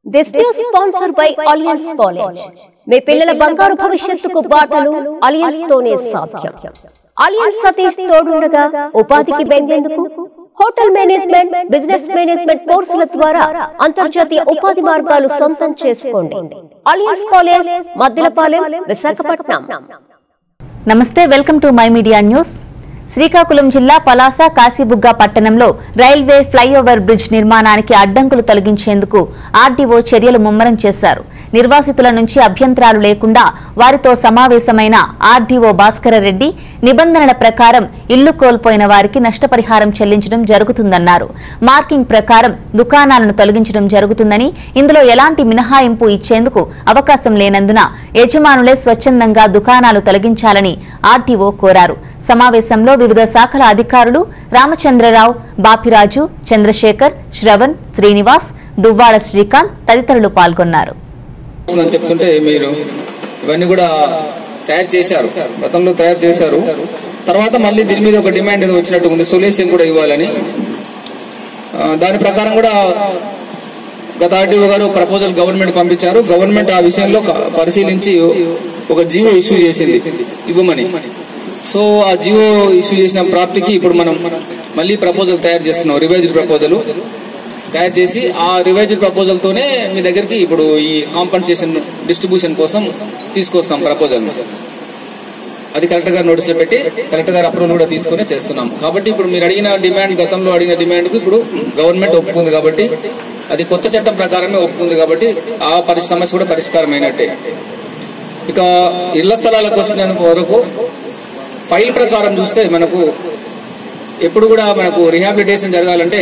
this news sponsor by Alliance College మీ పిల్లల బంగారు భవిష్యత్తుకు బాటలు అలియన్స్ తోనే సాధ్యం అలియన్స్ సతీష్ తోడుండగా ఉపాధికి బెంగేందుకు హోటల్ మేనేజ్మెంట్ బిజినెస్ మేనేజ్మెంట్ కోర్సుల ద్వారా అంతర్జాతీయ ఉపాధి మార్గాలు సొంతం చేసుకోండి అలియన్స్ కాలేజ్ మద్దిలపాలెం విశాఖపట్నం నమస్తే welcome to my media news Srikakulam జిల్లా పలాస కాశీబుగ్గ పట్టణంలో రైల్వే ఫ్లైఓవర్ బ్రిడ్జ్ నిర్మాణానికి అడ్డంకులు తొలగించేందుకు ఆర్డీఓ చర్యలు ముమ్మరం చేశారు నిర్వాసితుల నుంచి అభ్యంతరాలు లేకుండా వారితో సమావేశమైన ఆర్డీఓ భాస్కర రెడ్డి నిబంధనల ప్రకారం ఇల్లు కోల్పోయిన వారికి నష్టపరిహారం చెల్లించడం జరుగుతుందన్నారు మార్కింగ్ ప్రకారం దుకాణాలను తొలగించడం జరుగుతుందని ఇందులో ఎలాంటి మినహాయింపు ఇచ్చేందుకు అవకాశం లేనందున యజమానులే స్వచ్ఛందంగా దుకాణాలు తొలగించాలని ఆర్టీఓ కోరారు సమావేశంలో వివిధ శాఖల అధికారులు రామచంద్రరావు బాపిరాజు చంద్రశేఖర్ శ్రవణ్ శ్రీనివాస్ దువ్వాడ శ్రీకాంత్ తదితరులు పాల్గొన్నారు అని చెప్తుంటే మీరు ఇవన్నీ కూడా తయారు చేశారు గతంలో తయారు చేశారు తర్వాత మళ్ళీ దీని మీద ఒక డిమాండ్ ఏదో వచ్చినట్టు ఉంది సొల్యూషన్ కూడా ఇవ్వాలని ఆ, దాని ప్రకారం కూడా గత ఆర్టీఓ గారు ప్రపోజల్ గవర్నమెంట్ పంపించారు గవర్నమెంట్ ఆ విషయంలో క- పరిశీలించి ఒక జియో ఇష్యూ చేసింది ఇవ్వమని సో ఆ జియో ఇష్యూ చేసిన ప్రాప్తికి ఇప్పుడు మనం మళ్ళీ ప్రపోజల్ తయారు చేస్తున్నాం రివైజ్డ్ ప్రపోజల్ తయారు చేసి ఆ రివైజ్డ్ ప్రపోజల్ తోనే మీ దగ్గరికి ఇప్పుడు ఈ కాంపన్సేషన్ డిస్ట్రిబ్యూషన్ కోసం తీసుకొస్తాం ప్రపోజల్ అది కలెక్టర్ గారు నోటీసులో పెట్టి కలెక్టర్ గారు అప్రూవల్ కూడా తీసుకుని చేస్తున్నాం కాబట్టి ఇప్పుడు మీరు అడిగిన డిమాండ్ గతంలో అడిగిన డిమాండ్ కు ఇప్పుడు గవర్నమెంట్ ఒప్పుకుంది కాబట్టి అది కొత్త చట్టం ప్రకారమే ఒప్పుకుంది కాబట్టి ఆ పరి సమస్య కూడా పరిష్కారం అయినట్టే ఇక ఇళ్ల స్థలాలకు వస్తున్నంత వరకు ఫైల్ ప్రకారం చూస్తే మనకు ఎప్పుడు కూడా మనకు రిహాబిలిటేషన్ జరగాలంటే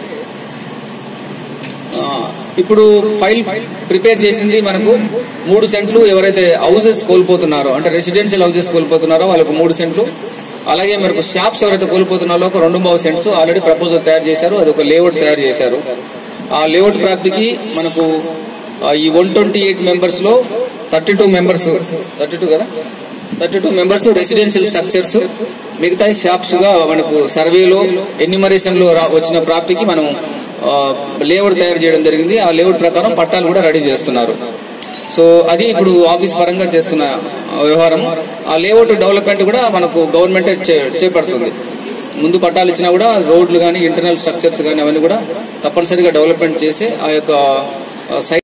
ఆ, ఇప్పుడు ఫైల్ ప్రిపేర్ చేసింది మనకు మూడు సెంట్లు ఎవరైతే హౌసెస్ కోల్పోతున్నారో అంటే రెసిడెన్షియల్ హౌసెస్ కోల్పోతున్నారో వాళ్ళకు మూడు సెంట్లు అలాగే మనకు షాప్స్ ఎవరైతే కోల్పోతున్నారో ఒక రెండు బావు సెంట్స్ ఆల్రెడీ ప్రపోజల్ తయారు చేశారు అది ఒక లేఅవుట్ తయారు చేశారు ఆ లేఅవుట్ ప్రాప్తికి మనకు ఆ, ఈ వన్ ట్వంటీ ఎయిట్ మెంబర్స్ లో thirty two members thirty two కదా thirty two members residential structures మిగతా షాప్స్ గా మనకు సర్వేలో ఎన్యూమరేషన్ లో రా- వచ్చిన ప్రాప్తికి మనం ఆ, లేఅవుట్ తయారు చేయడం జరిగింది ఆ లేఅవుట్ ప్రకారం పట్టాలు కూడా రెడీ చేస్తున్నారు సో అది ఇప్పుడు ఆఫీస్ పరంగా చేస్తున్న ఆ, వ్యవహారం ఆ లేఅవుట్ డెవలప్మెంట్ కూడా మనకు గవర్నమెంట్ చేపడుతుంది ముందు పట్టాలు ఇచ్చినా కూడా రోడ్లు కానీ ఇంటర్నల్ స్ట్రక్చర్స్ కానీ అవన్నీ కూడా తప్పనిసరిగా డెవలప్మెంట్ చేసి ఆ యొక్క సైట్